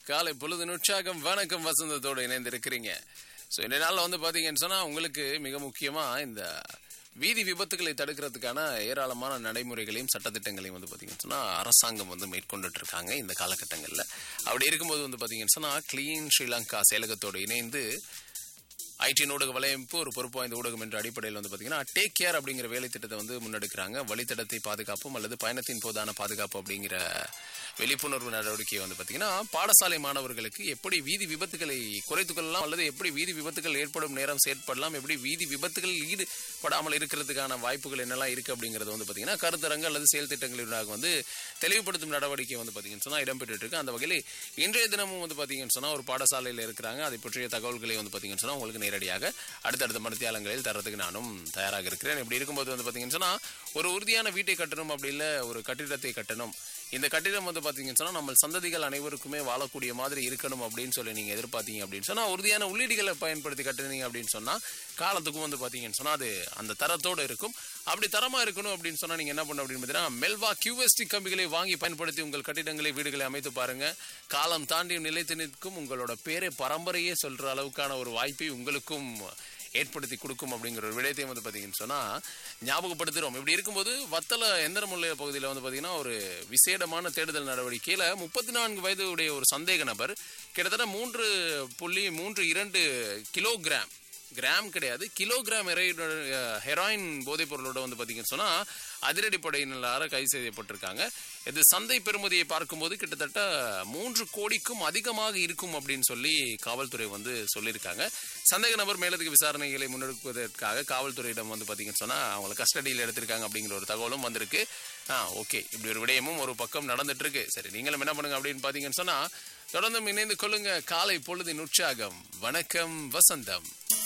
காலை பொழுது உற்சாகம் வணக்கம் வசந்தத்தோடு இணைந்திருக்கிறீங்க ஸோ இந்த நாளில் வந்து பார்த்தீங்கன்னு சொன்னால் உங்களுக்கு மிக முக்கியமாக இந்த வீதி விபத்துகளை தடுக்கிறதுக்கான ஏராளமான நடைமுறைகளையும் சட்டத்திட்டங்களையும் வந்து பார்த்தீங்கன்னு சொன்னால் அரசாங்கம் வந்து மேற்கொண்டுட்டு இருக்காங்க இந்த காலகட்டங்களில் அப்படி இருக்கும்போது வந்து பார்த்தீங்கன்னு சொன்னால் கிளீன் ஸ்ரீலங்கா செயலகத்தோடு இணைந்து ஐடி ஊடக வலையமைப்பு ஒரு பொறுப்பு வாய்ந்த ஊடகம் என்ற அடிப்படையில் வந்து பார்த்தீங்கன்னா டேக் கேர் அப்படிங்கிற வேலை திட்டத்தை வந்து முன்னெடுக்கிறாங்க வழித்தடத்தை பாதுகாப்பும் அல்லது பயணத்தின் போதான பாதுகாப்பு அப்படிங்கிற விழிப்புணர்வு நடவடிக்கையை வந்து பார்த்தீங்கன்னா பாடசாலை மாணவர்களுக்கு எப்படி வீதி விபத்துகளை குறைத்துக் கொள்ளலாம் அல்லது எப்படி வீதி விபத்துகள் ஏற்படும் நேரம் செயற்படலாம் எப்படி வீதி விபத்துகள் ஈடுபடாமல் இருக்கிறதுக்கான வாய்ப்புகள் என்னெல்லாம் இருக்கு அப்படிங்கிறது வந்து பார்த்தீங்கன்னா கருத்தரங்கு அல்லது செயல் திட்டங்களினாக வந்து தெளிவுபடுத்தும் நடவடிக்கை வந்து பார்த்தீங்கன்னு சொன்னால் இடம்பெற்று இருக்கு அந்த வகையில் இன்றைய தினமும் வந்து பார்த்தீங்கன்னு சொன்னால் ஒரு பாடசாலையில் இருக்கிறாங்க அதை பற்றிய தகவல்களை வந்து பார்த்தீங்கன்னு சொன்னால் உங்களுக்கு நேரடியாக அடுத்தடுத்த மருத்துவலங்களில் தரத்துக்கு நானும் தயாராக இருக்கிறேன் இப்படி இருக்கும்போது வந்து பார்த்தீங்கன்னு சொன்னால் ஒரு உறுதியான வீட்டை கட்டணும் அப்படி இல்லை ஒரு கட்டிடத்தை கட்டணும் இந்த கட்டிடம் வந்து பார்த்தீங்கன்னு சொன்னால் நம்ம சந்ததிகள் அனைவருக்குமே வாழக்கூடிய மாதிரி இருக்கணும் அப்படின்னு சொல்லி நீங்கள் எதிர்பார்த்தீங்க அப்படின்னு சொன்னால் உறுதியான உள்ளீடுகளை பயன்படுத்தி கட்டுனீங்க அப்படின்னு சொன்னால் காலத்துக்கும் வந்து பார்த்தீங்கன்னு சொன்னால் அது அந்த தரத்தோடு இருக்கும் அப்படி தரமாக இருக்கணும் அப்படின்னு சொன்னால் நீங்கள் என்ன பண்ணணும் அப்படின்னு பார்த்தீங்கன்னா மெல்வா கியூஎஸ்டி கம்பிகளை வாங்கி பயன்படுத்தி உங்கள் கட்டிடங்களை வீடுகளை அமைத்து பாருங்க காலம் தாண்டி நிலைத்து நிற்கும் உங்களோட பேரை பரம்பரையே சொல்கிற அளவுக்கான ஒரு வாய்ப்பை உங்களுக்கும் ஏற்படுத்தி கொடுக்கும் அப்படிங்கிற ஒரு விடயத்தையும் வந்து பார்த்தீங்கன்னு சொன்னால் ஞாபகப்படுத்துகிறோம் இப்படி இருக்கும்போது வத்தல எந்திரமுல்லை பகுதியில் வந்து பார்த்தீங்கன்னா ஒரு விசேடமான தேடுதல் நடவடிக்கையில் முப்பத்தி நான்கு வயது உடைய ஒரு சந்தேக நபர் கிட்டத்தட்ட மூன்று புள்ளி மூன்று இரண்டு கிலோகிராம் கிராம் கிடையாது கிலோகிராம் ஹெராயின் போதைப் பொருளோட வந்து பார்த்தீங்கன்னு சொன்னால் அதிரடிப்படையினரால் கைது செய்யப்பட்டிருக்காங்க இது சந்தை பெறுமதியை பார்க்கும்போது கிட்டத்தட்ட மூன்று கோடிக்கும் அதிகமாக இருக்கும் அப்படின்னு சொல்லி காவல்துறை வந்து சொல்லியிருக்காங்க சந்தேக நபர் மேலதிக விசாரணைகளை முன்னெடுப்பதற்காக காவல்துறையிடம் வந்து பார்த்தீங்கன்னு சொன்னால் அவங்கள கஸ்டடியில் எடுத்திருக்காங்க அப்படிங்கிற ஒரு தகவலும் வந்திருக்கு ஆ ஓகே இப்படி ஒரு விடயமும் ஒரு பக்கம் நடந்துட்டு இருக்கு சரி நீங்களும் என்ன பண்ணுங்க அப்படின்னு பார்த்தீங்கன்னு சொன்னால் தொடர்ந்து இணைந்து கொள்ளுங்க காலை பொழுதின் உற்சாகம் வணக்கம் வசந்தம்